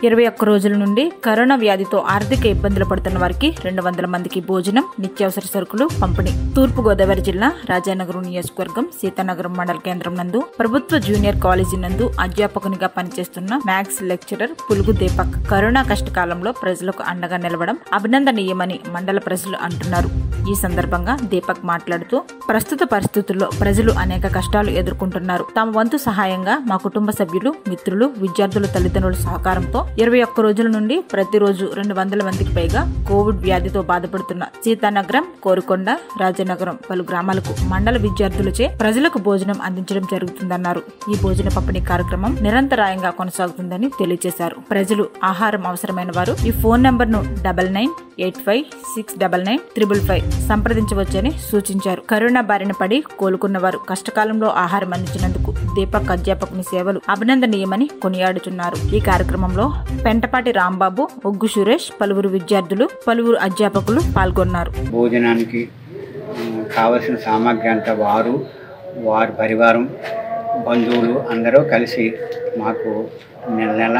ఇరవై ఒక్క రోజుల నుండి కరోనా వ్యాధితో ఆర్థిక ఇబ్బందులు పడుతున్న వారికి రెండు వందల మందికి భోజనం నిత్యావసర సరుకులు పంపిణీ తూర్పు గోదావరి జిల్లా రాజానగరం నియోజకవర్గం సీతానగరం మండల కేంద్రం నందు ప్రభుత్వ జూనియర్ కాలేజీ నందు అధ్యాపకునిగా పనిచేస్తున్న మ్యాథ్స్ లెక్చరర్ పులుగు దీపక్ కరోనా కష్టకాలంలో ప్రజలకు అండగా నిలవడం అభినందనీయమని మండల ప్రజలు అంటున్నారు ఈ సందర్భంగా దీపక్ మాట్లాడుతూ ప్రస్తుత పరిస్థితుల్లో ప్రజలు అనేక కష్టాలు ఎదుర్కొంటున్నారు తమ వంతు సహాయంగా మా కుటుంబ సభ్యులు మిత్రులు విద్యార్థుల తల్లిదండ్రుల సహకారంతో ఇరవై ఒక్క రోజుల నుండి ప్రతిరోజు రెండు వందల మందికి పైగా కోవిడ్ వ్యాధితో బాధపడుతున్న సీతానగరం కోరుకొండ రాజనగరం పలు గ్రామాలకు మండల విద్యార్థులచే ప్రజలకు భోజనం అందించడం జరుగుతుందన్నారు ఈ భోజన పంపిణీ కార్యక్రమం నిరంతరాయంగా కొనసాగుతుందని తెలియజేశారు ప్రజలు ఆహారం అవసరమైన వారు ఈ ఫోన్ నంబర్ ను double nine eight five six double nine triple five సంప్రదించవచ్చని సూచించారు కరోనా బారిన పడి కోలుకున్న వారు కష్టకాలంలో ఆహారం అందించినందుకు దీపక్ అధ్యాపకుని సేవలు అభినందనీయమని కొనియాడుతున్నారు ఈ కార్యక్రమంలో పెంటపాటి రాంబాబు ఒగ్గు సురేష్ పలువురు విద్యార్థులు పలువురు అధ్యాపకులు పాల్గొన్నారు భోజనానికి ఉమ్, కావలసిన సామాగ్రి అంతా వారు వారి పరివారం బంధువులు అందరూ కలిసి మాకు నెల నెల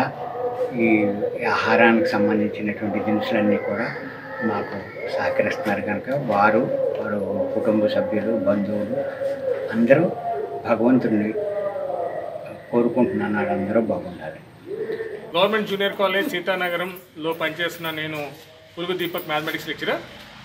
ఈ ఆహారానికి సంబంధించినటువంటి దినుసులన్నీ కూడా మాకు సహకరిస్తున్నారు కనుక వారు వారు కుటుంబ సభ్యులు బంధువులు అందరూ భగవంతుడిని కోరుకుంటున్నాను అందరూ బాగుండాలి గవర్నమెంట్ జూనియర్ కాలేజ్ సీతానగరంలో పనిచేస్తున్న నేను పులుగు దీపక్ మ్యాథమెటిక్స్ లెక్చరర్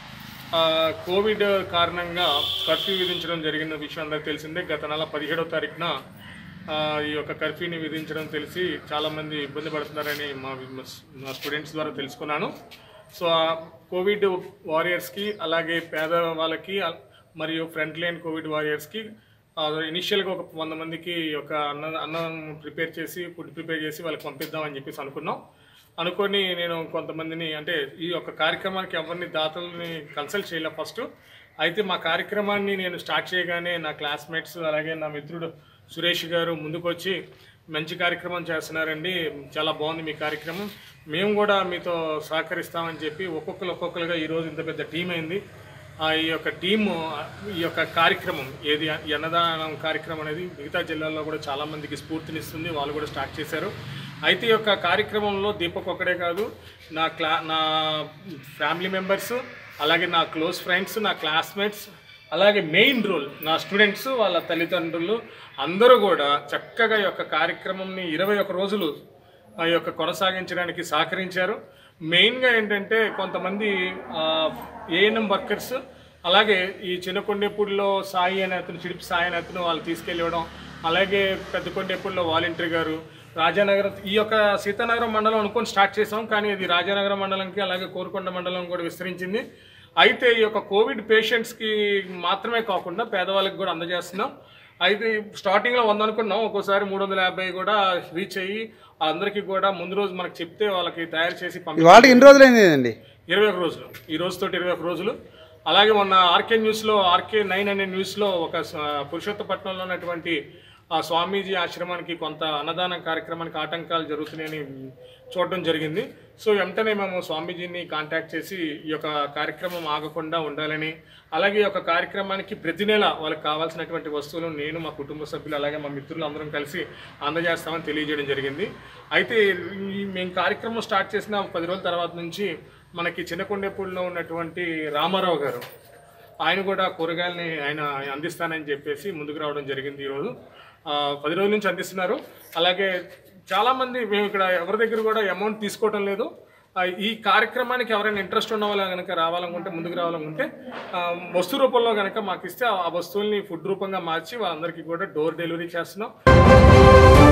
ఆ, కోవిడ్ కారణంగా కర్ఫ్యూ విధించడం జరిగిన విషయం అందరికీ తెలిసిందే గత నెల పదిహేడవ తారీఖున ఆ, ఈ యొక్క కర్ఫ్యూని విధించడం తెలిసి చాలామంది ఇబ్బంది పడుతున్నారని మా మా స్టూడెంట్స్ ద్వారా తెలుసుకున్నాను సో ఆ కోవిడ్ వారియర్స్కి అలాగే పేద వాళ్ళకి అ- మరియు ఫ్రంట్ లైన్ కోవిడ్ వారియర్స్కి ఇనిషియల్గా ఒక వంద మందికి ఒక అన్న అన్నం ప్రిపేర్ చేసి ఫుడ్ ప్రిపేర్ చేసి వాళ్ళకి పంపిద్దామని చెప్పేసి అనుకున్నాం అనుకొని నేను కొంతమందిని అంటే ఈ యొక్క కార్యక్రమానికి ఎవరిని దాతల్ని కన్సల్ట్ చేయలే ఫస్ట్ అయితే మా కార్యక్రమాన్ని నేను స్టార్ట్ చేయగానే నా క్లాస్మేట్స్ అలాగే నా మిత్రుడు సురేష్ గారు ముందుకొచ్చి మంచి కార్యక్రమం చేస్తున్నారండి చాలా బాగుంది మీ కార్యక్రమం మేము కూడా మీతో సహకరిస్తామని చెప్పి ఒక్కొక్కరు ఒక్కొక్కరుగా ఈరోజు ఇంత పెద్ద టీం అయింది ఆ ఈ యొక్క టీము ఈ యొక్క కార్యక్రమం ఏది ఈ అన్నదానం కార్యక్రమం అనేది మిగతా జిల్లాల్లో కూడా చాలా మందికి స్ఫూర్తినిస్తుంది వాళ్ళు కూడా స్టార్ట్ చేశారు అయితే ఈ యొక్క కార్యక్రమంలో దీపక్ ఒక్కడే కాదు నా క్లా నా ఫ్యామిలీ మెంబర్స్ అలాగే నా క్లోజ్ ఫ్రెండ్స్ నా క్లాస్మేట్స్ అలాగే మెయిన్ రోల్ నా స్టూడెంట్స్ వాళ్ళ తల్లిదండ్రులు అందరూ కూడా చక్కగా ఈ యొక్క కార్యక్రమంని ఇరవై ఒక రోజులు ఆ యొక్క కొనసాగించడానికి సహకరించారు మెయిన్గా ఏంటంటే కొంతమంది ఏఎన్ఎం వర్కర్స్ అలాగే ఈ చిన్నకొండేపూడిలో సాయి అనే అతను చిడిపి సాయి అనే అతను వాళ్ళు తీసుకెళ్ళివ్వడం అలాగే పెద్ద కొండేపూడిలో వాలంటీర్ గారు రాజానగరం ఈ యొక్క సీతానగరం మండలం అనుకొని స్టార్ట్ చేసాం కానీ ఇది రాజానగరం మండలంకి అలాగే కోరుకొండ మండలం కూడా విస్తరించింది అయితే ఈ యొక్క కోవిడ్ పేషెంట్స్కి మాత్రమే కాకుండా పేదవాళ్ళకి కూడా అందజేస్తున్నాం అయితే స్టార్టింగ్లో వంద అనుకున్నాం ఒక్కోసారి మూడు వందల యాభై కూడా రీచ్ అయ్యి అందరికీ కూడా ముందు రోజు మనకు చెప్తే వాళ్ళకి తయారు చేసి పంపి వాటి ఎన్ని రోజులైంది అండి ఇరవై ఒక రోజులు ఈ రోజుతో ఇరవై ఒక రోజులు అలాగే మొన్న ఆర్కే న్యూస్లో ఆర్కే నైన్ అనే న్యూస్లో ఒక స- పురుషోత్తపట్నంలో ఉన్నటువంటి ఆ స్వామీజీ ఆశ్రమానికి కొంత అన్నదానం కార్యక్రమానికి ఆటంకాలు జరుగుతున్నాయని చూడడం జరిగింది సో వెంటనే మేము స్వామీజీని కాంటాక్ట్ చేసి ఈ యొక్క కార్యక్రమం ఆగకుండా ఉండాలని అలాగే ఈ యొక్క కార్యక్రమానికి ప్రతి నెల వాళ్ళకి కావాల్సినటువంటి వస్తువులు నేను మా కుటుంబ సభ్యులు అలాగే మా మిత్రులు అందరం కలిసి అందజేస్తామని తెలియజేయడం జరిగింది అయితే ఈ మేము కార్యక్రమం స్టార్ట్ చేసిన ఒక పది రోజుల తర్వాత నుంచి మనకి చిన్నకొండేపూడిలో ఉన్నటువంటి రామారావు గారు ఆయన కూడా కూరగాయలని ఆయన అందిస్తానని చెప్పేసి ముందుకు రావడం జరిగింది ఈరోజు ఆ, పది రోజుల నుంచి అందిస్తున్నారు అలాగే చాలామంది మేము ఇక్కడ ఎవరి దగ్గర కూడా అమౌంట్ తీసుకోవటం లేదు ఆ, ఈ కార్యక్రమానికి ఎవరైనా ఇంట్రెస్ట్ ఉన్న వాళ్ళు కనుక రావాలనుకుంటే ముందుకు రావాలనుకుంటే ఆ, వస్తు రూపంలో కనుక మాకు ఇస్తే ఆ వస్తువుల్ని ఫుడ్ రూపంగా మార్చి వాళ్ళందరికీ కూడా డోర్ డెలివరీ చేస్తున్నాం